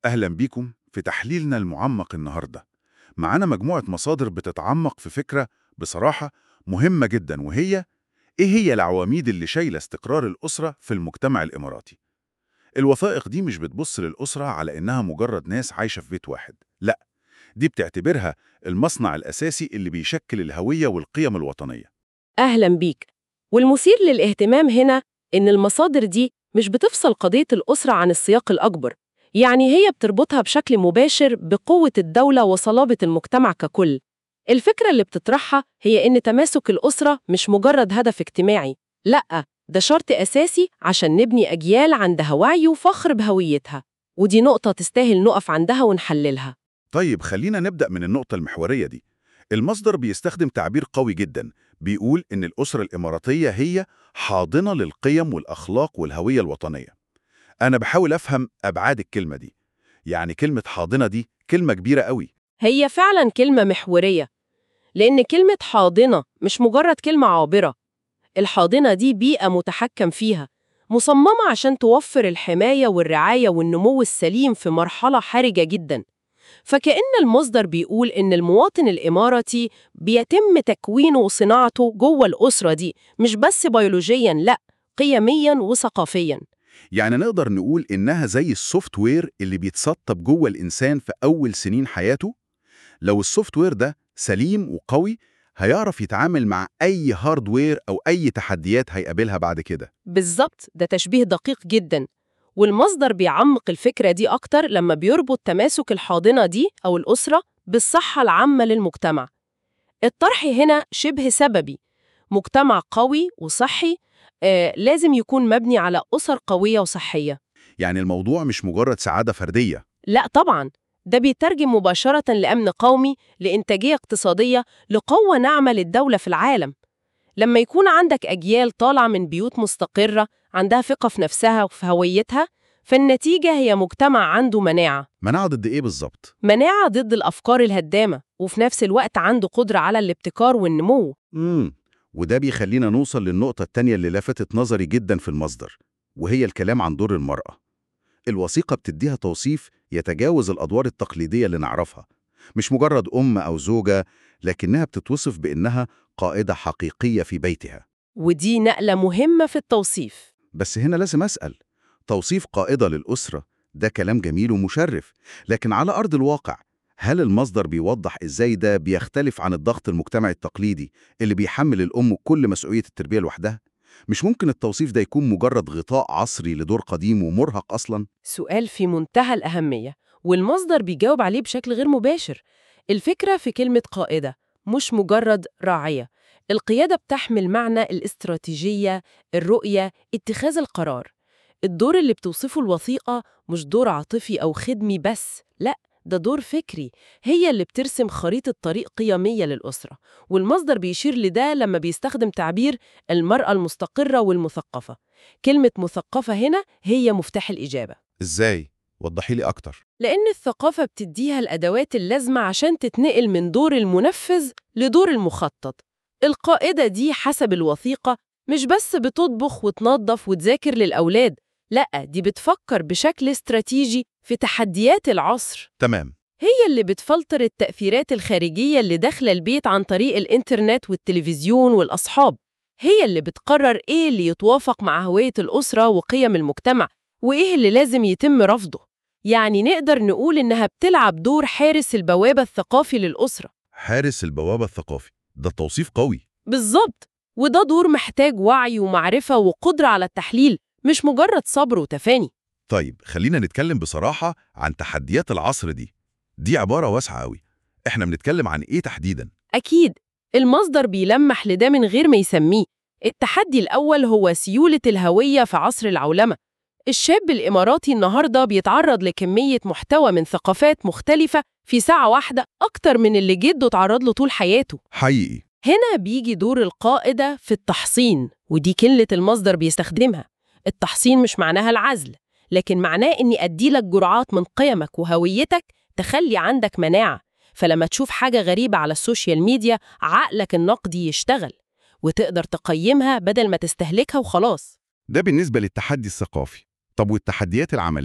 أهلا بيكم في تحليلنا المعمق النهاردة معانا مجموعة مصادر بتتعمق في فكرة بصراحة مهمة جدا وهي إيه هي العواميد اللي شايلة استقرار الأسرة في المجتمع الإماراتي الوثائق دي مش بتبص للأسرة على إنها مجرد ناس عايشة في بيت واحد لا دي بتعتبرها المصنع الأساسي اللي بيشكل الهوية والقيم الوطنية أهلا بيك والمثير للاهتمام هنا إن المصادر دي مش بتفصل قضية الأسرة عن السياق الأكبر يعني هي بتربطها بشكل مباشر بقوة الدولة وصلابة المجتمع ككل الفكرة اللي بتطرحها هي إن تماسك الأسرة مش مجرد هدف اجتماعي لأ ده شرط أساسي عشان نبني أجيال عندها وعي وفخر بهويتها ودي نقطة تستاهل نقف عندها ونحللها طيب خلينا نبدأ من النقطة المحورية دي المصدر بيستخدم تعبير قوي جدا بيقول إن الأسرة الإماراتية هي حاضنة للقيم والأخلاق والهوية الوطنية أنا بحاول أفهم أبعاد الكلمة دي يعني كلمة حاضنة دي كلمة كبيرة قوي هي فعلا كلمة محورية لأن كلمة حاضنة مش مجرد كلمة عابرة الحاضنة دي بيئة متحكم فيها مصممة عشان توفر الحماية والرعاية والنمو السليم في مرحلة حرجة جدا فكأن المصدر بيقول إن المواطن الإماراتي بيتم تكوينه وصناعته جوه الأسرة دي مش بس بيولوجيا لأ قيميا وثقافيا يعني نقدر نقول إنها زي السوفت وير اللي بيتسطب جوه الإنسان في أول سنين حياته لو السوفت وير ده سليم وقوي هيعرف يتعامل مع أي هاردوير أو أي تحديات هيقابلها بعد كده بالظبط ده تشبيه دقيق جدا والمصدر بيعمق الفكرة دي أكتر لما بيربط تماسك الحاضنة دي أو الأسرة بالصحة العامة للمجتمع الطرح هنا شبه سببي مجتمع قوي وصحي آه لازم يكون مبني على أسر قوية وصحية يعني الموضوع مش مجرد سعادة فردية لا طبعا ده بيترجم مباشرة لأمن قومي لإنتاجية اقتصادية لقوة ناعمة للدولة في العالم لما يكون عندك أجيال طالعة من بيوت مستقرة عندها ثقة في نفسها وفي هويتها فالنتيجة هي مجتمع عنده مناعة مناعة ضد إيه بالظبط؟ مناعة ضد الأفكار الهدامة وفي نفس الوقت عنده قدرة على الابتكار والنمو امم وده بيخلينا نوصل للنقطة التانية اللي لفتت نظري جدا في المصدر وهي الكلام عن دور المرأة الوثيقة بتديها توصيف يتجاوز الأدوار التقليدية اللي نعرفها مش مجرد أم أو زوجة لكنها بتتوصف بإنها قائدة حقيقية في بيتها ودي نقلة مهمة في التوصيف بس هنا لازم أسأل توصيف قائدة للأسرة ده كلام جميل ومشرف لكن على أرض الواقع هل المصدر بيوضح إزاي ده بيختلف عن الضغط المجتمعي التقليدي اللي بيحمل الأم كل مسؤولية التربية لوحدها؟ مش ممكن التوصيف ده يكون مجرد غطاء عصري لدور قديم ومرهق أصلاً؟ سؤال في منتهى الأهمية والمصدر بيجاوب عليه بشكل غير مباشر الفكرة في كلمة قائدة مش مجرد راعية القيادة بتحمل معنى الاستراتيجية الرؤية اتخاذ القرار الدور اللي بتوصفه الوثيقة مش دور عاطفي أو خدمي بس لأ ده دور فكري هي اللي بترسم خريطة طريق قيمية للأسرة والمصدر بيشير لده لما بيستخدم تعبير المرأة المستقرة والمثقفة كلمة مثقفة هنا هي مفتاح الإجابة إزاي؟ وضحي لي أكتر لأن الثقافة بتديها الأدوات اللازمة عشان تتنقل من دور المنفذ لدور المخطط القائدة دي حسب الوثيقة مش بس بتطبخ وتنظف وتذاكر للأولاد لأ دي بتفكر بشكل استراتيجي في تحديات العصر تمام هي اللي بتفلتر التأثيرات الخارجية اللي داخلة البيت عن طريق الإنترنت والتلفزيون والأصحاب هي اللي بتقرر إيه اللي يتوافق مع هوية الأسرة وقيم المجتمع وإيه اللي لازم يتم رفضه يعني نقدر نقول إنها بتلعب دور حارس البوابة الثقافي للأسرة حارس البوابة الثقافي ده توصيف قوي بالظبط وده دور محتاج وعي ومعرفة وقدرة على التحليل مش مجرد صبر وتفاني طيب خلينا نتكلم بصراحة عن تحديات العصر دي دي عبارة واسعة قوي احنا بنتكلم عن ايه تحديدا أكيد المصدر بيلمح لده من غير ما يسميه التحدي الأول هو سيولة الهوية في عصر العولمة الشاب الإماراتي النهاردة بيتعرض لكمية محتوى من ثقافات مختلفة في ساعة واحدة أكتر من اللي جده تعرض له طول حياته حقيقي هنا بيجي دور القائدة في التحصين ودي كلمة المصدر بيستخدمها التحصين مش معناها العزل لكن معناه إني أديلك جرعات من قيمك وهويتك تخلي عندك مناعة فلما تشوف حاجة غريبة على السوشيال ميديا عقلك النقدي يشتغل وتقدر تقيمها بدل ما تستهلكها وخلاص ده بالنسبة للتحدي الثقافي طب والتحديات العملية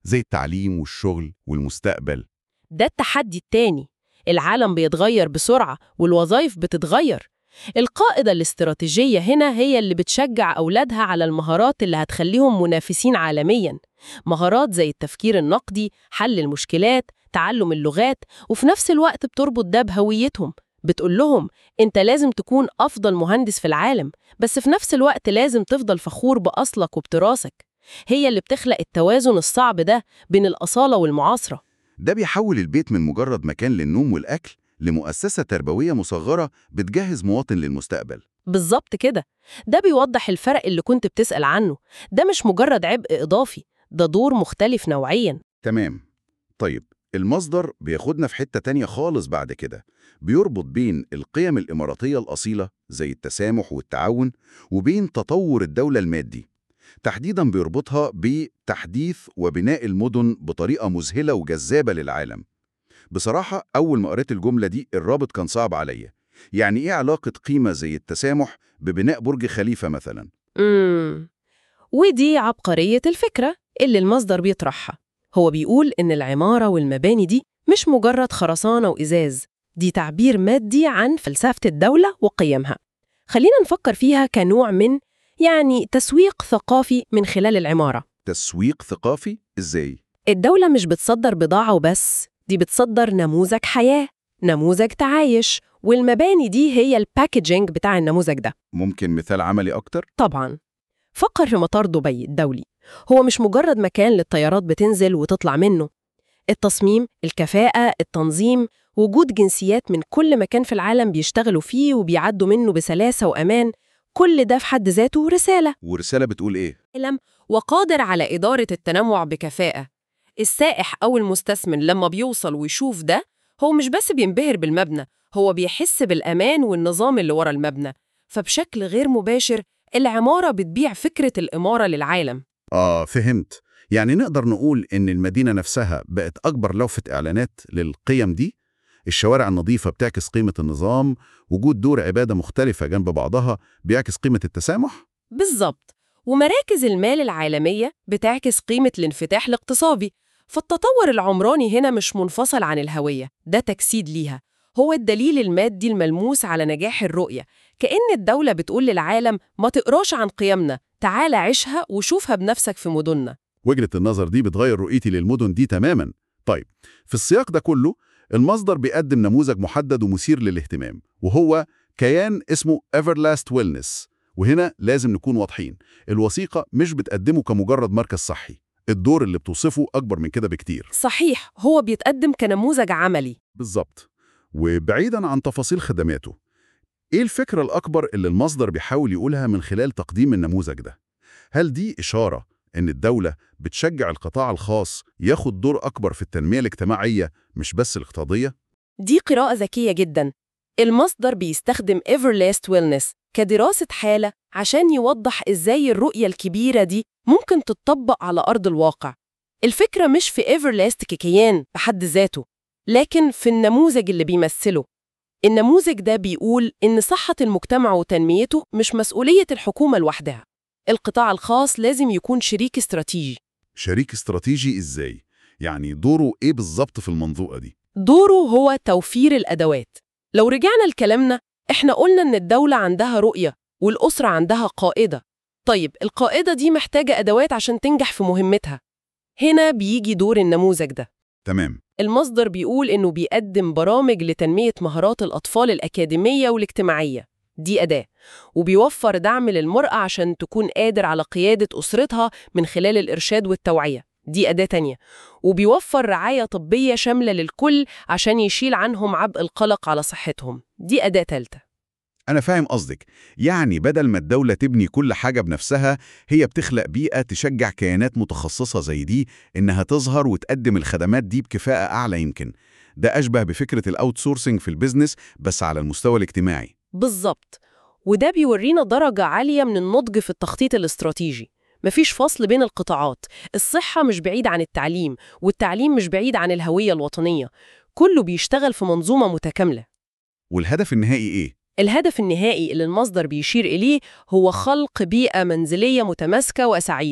زي التعليم والشغل والمستقبل ده التحدي التاني العالم بيتغير بسرعة والوظائف بتتغير القائدة الاستراتيجية هنا هي اللي بتشجع أولادها على المهارات اللي هتخليهم منافسين عالمياً مهارات زي التفكير النقدي، حل المشكلات، تعلم اللغات وفي نفس الوقت بتربط ده بهويتهم بتقول لهم انت لازم تكون أفضل مهندس في العالم بس في نفس الوقت لازم تفضل فخور بأصلك وبتراثك هي اللي بتخلق التوازن الصعب ده بين الأصالة والمعاصرة ده بيحول البيت من مجرد مكان للنوم والأكل لمؤسسة تربوية مصغرة بتجهز مواطن للمستقبل بالظبط كده ده بيوضح الفرق اللي كنت بتسأل عنه ده مش مجرد عبء إضافي ده دور مختلف نوعياً تمام طيب المصدر بياخدنا في حتة تانية خالص بعد كده بيربط بين القيم الإماراتية الأصيلة زي التسامح والتعاون وبين تطور الدولة المادي تحديداً بيربطها بتحديث وبناء المدن بطريقة مذهلة وجذابة للعالم بصراحة أول ما قريت الجملة دي الرابط كان صعب عليا يعني إيه علاقة قيمة زي التسامح ببناء برج خليفة مثلاً؟ امم ودي عبقرية الفكرة اللي المصدر بيطرحها هو بيقول إن العمارة والمباني دي مش مجرد خرسانة وإزاز دي تعبير مادي عن فلسفة الدولة وقيمها خلينا نفكر فيها كنوع من يعني تسويق ثقافي من خلال العمارة تسويق ثقافي إزاي؟ الدولة مش بتصدر بضاعة وبس دي بتصدر نموذج حياة نموذج تعايش والمباني دي هي الباكجينج بتاع النموذج ده ممكن مثال عملي أكتر؟ طبعا فكر في مطار دبي الدولي هو مش مجرد مكان للطيارات بتنزل وتطلع منه التصميم، الكفاءة، التنظيم وجود جنسيات من كل مكان في العالم بيشتغلوا فيه وبيعدوا منه بسلاسة وأمان كل ده في حد ذاته رسالة ورسالة بتقول إيه؟ علم وقادر على إدارة التنوع بكفاءة السائح أو المستثمر لما بيوصل ويشوف ده هو مش بس بينبهر بالمبنى هو بيحس بالأمان والنظام اللي ورا المبنى فبشكل غير مباشر العمارة بتبيع فكرة الإمارة للعالم آه فهمت يعني نقدر نقول إن المدينة نفسها بقت أكبر لوحة إعلانات للقيم دي الشوارع النظيفة بتعكس قيمة النظام وجود دور عبادة مختلفة جنب بعضها بيعكس قيمة التسامح بالظبط ومراكز المال العالمية بتعكس قيمة الانفتاح الاقتصادي فالتطور العمراني هنا مش منفصل عن الهوية ده تجسيد ليها هو الدليل المادي الملموس على نجاح الرؤية كأن الدولة بتقول للعالم ما تقراش عن قيمنا تعال عيشها وشوفها بنفسك في مدننا وجهة النظر دي بتغير رؤيتي للمدن دي تماما طيب في السياق ده كله المصدر بيقدم نموذج محدد ومثير للاهتمام وهو كيان اسمه Everlast Wellness وهنا لازم نكون واضحين الوثيقة مش بتقدمه كمجرد مركز صحي الدور اللي بتوصفه أكبر من كده بكتير صحيح هو بيتقدم كنموذج عملي بالظبط وبعيدا عن تفاصيل خدماته ايه الفكرة الأكبر اللي المصدر بيحاول يقولها من خلال تقديم النموذج ده؟ هل دي إشارة إن الدولة بتشجع القطاع الخاص ياخد دور أكبر في التنمية الاجتماعية مش بس الاقتصادية؟ دي قراءة ذكية جدا المصدر بيستخدم Everlast Wellness كدراسة حالة عشان يوضح إزاي الرؤية الكبيرة دي ممكن تتطبق على أرض الواقع الفكرة مش في Everlast ككيان بحد ذاته لكن في النموذج اللي بيمثله النموذج ده بيقول إن صحة المجتمع وتنميته مش مسؤولية الحكومة لوحدها القطاع الخاص لازم يكون شريك استراتيجي شريك استراتيجي إزاي؟ يعني دوره إيه بالظبط في المنظومة دي؟ دوره هو توفير الأدوات لو رجعنا لكلامنا إحنا قلنا إن الدولة عندها رؤية والأسرة عندها قائدة طيب القائدة دي محتاجة أدوات عشان تنجح في مهمتها هنا بيجي دور النموذج ده تمام المصدر بيقول إنه بيقدم برامج لتنمية مهارات الأطفال الأكاديمية والاجتماعية دي أداة وبيوفر دعم للمرأة عشان تكون قادر على قيادة أسرتها من خلال الإرشاد والتوعية دي أداة تانية وبيوفر رعاية طبية شاملة للكل عشان يشيل عنهم عبء القلق على صحتهم دي أداة تالتة أنا فاهم قصدك يعني بدل ما الدولة تبني كل حاجة بنفسها هي بتخلق بيئة تشجع كيانات متخصصة زي دي إنها تظهر وتقدم الخدمات دي بكفاءة أعلى يمكن ده أشبه بفكرة الأوتسورسنج في البيزنس بس على المستوى الاجتماعي بالظبط وده بيورينا درجة عالية من النضج في التخطيط الاستراتيجي مفيش فصل بين القطاعات الصحة مش بعيد عن التعليم والتعليم مش بعيد عن الهوية الوطنية كله بيشتغل في منظومة متكاملة والهدف النهائي إيه؟ الهدف النهائي اللي المصدر بيشير إليه هو خلق بيئة منزلية متماسكة وسعيدة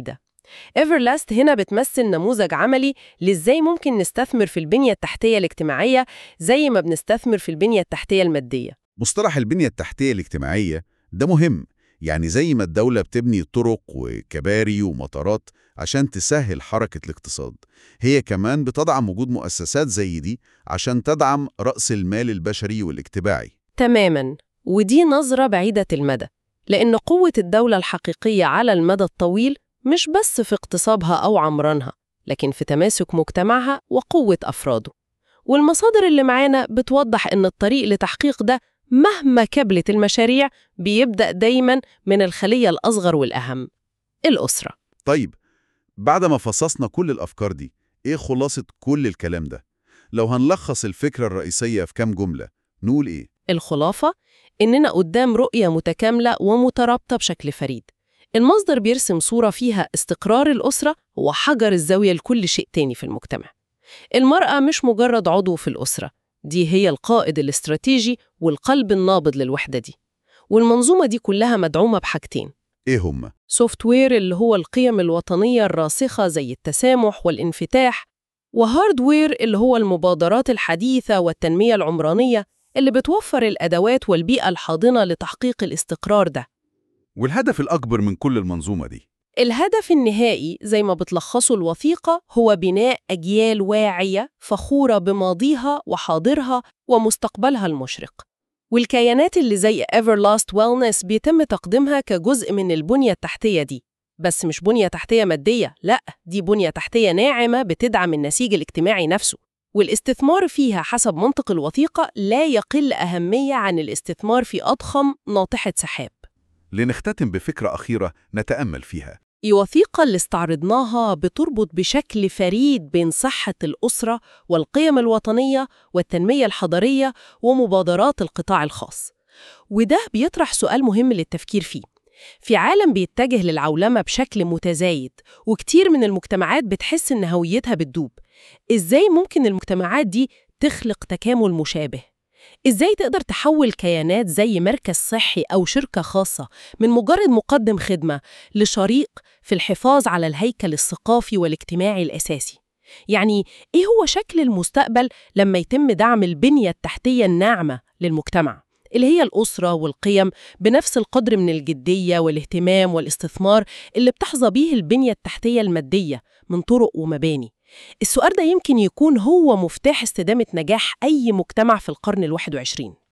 ايفرلاست هنا بتمثل نموذج عملي لإزاي ممكن نستثمر في البنية التحتية الاجتماعية زي ما بنستثمر في البنية التحتية المادية مصطلح البنية التحتية الاجتماعية ده مهم يعني زي ما الدولة بتبني طرق وكباري ومطارات عشان تسهل حركة الاقتصاد هي كمان بتدعم وجود مؤسسات زي دي عشان تدعم رأس المال البشري والاجتماعي تماماً ودي نظرة بعيدة المدى لأن قوة الدولة الحقيقية على المدى الطويل مش بس في اقتصابها أو عمرانها لكن في تماسك مجتمعها وقوة أفراده والمصادر اللي معانا بتوضح إن الطريق لتحقيق ده مهما كبلت المشاريع بيبدأ دايماً من الخلية الأصغر والأهم الأسرة طيب بعد ما فصصنا كل الأفكار دي إيه خلاصة كل الكلام ده؟ لو هنلخص الفكرة الرئيسية في كام جملة نقول إيه؟ الخلاصة إننا قدام رؤية متكاملة ومترابطة بشكل فريد المصدر بيرسم صورة فيها استقرار الأسرة هو حجر الزاوية لكل شيء تاني في المجتمع المرأة مش مجرد عضو في الأسرة دي هي القائد الاستراتيجي والقلب النابض للوحدة دي والمنظومة دي كلها مدعومة بحاجتين إيه هما؟ سوفت وير اللي هو القيم الوطنية الراسخة زي التسامح والانفتاح وهاردوير اللي هو المبادرات الحديثة والتنمية العمرانية اللي بتوفر الأدوات والبيئة الحاضنة لتحقيق الاستقرار ده والهدف الأكبر من كل المنظومة دي الهدف النهائي زي ما بتلخصه الوثيقة هو بناء أجيال واعية فخورة بماضيها وحاضرها ومستقبلها المشرق والكيانات اللي زي Everlast Wellness بيتم تقديمها كجزء من البنية التحتية دي بس مش بنية تحتية مادية، لأ دي بنية تحتية ناعمة بتدعم النسيج الاجتماعي نفسه والاستثمار فيها حسب منطق الوثيقة لا يقل أهمية عن الاستثمار في أضخم ناطحة سحاب لنختتم بفكرة أخيرة نتأمل فيها الوثيقة اللي استعرضناها بتربط بشكل فريد بين صحة الأسرة والقيم الوطنية والتنمية الحضرية ومبادرات القطاع الخاص وده بيطرح سؤال مهم للتفكير فيه في عالم بيتجه للعولمة بشكل متزايد وكتير من المجتمعات بتحس إن هويتها بتدوب إزاي ممكن المجتمعات دي تخلق تكامل مشابه؟ إزاي تقدر تحول كيانات زي مركز صحي أو شركة خاصة من مجرد مقدم خدمة لشريك في الحفاظ على الهيكل الثقافي والاجتماعي الأساسي؟ يعني إيه هو شكل المستقبل لما يتم دعم البنية التحتية الناعمة للمجتمع؟ اللي هي الأسرة والقيم بنفس القدر من الجدية والاهتمام والاستثمار اللي بتحظى بيه البنية التحتية المادية من طرق ومباني السؤال ده يمكن يكون هو مفتاح استدامة نجاح أي مجتمع في القرن الواحد وعشرين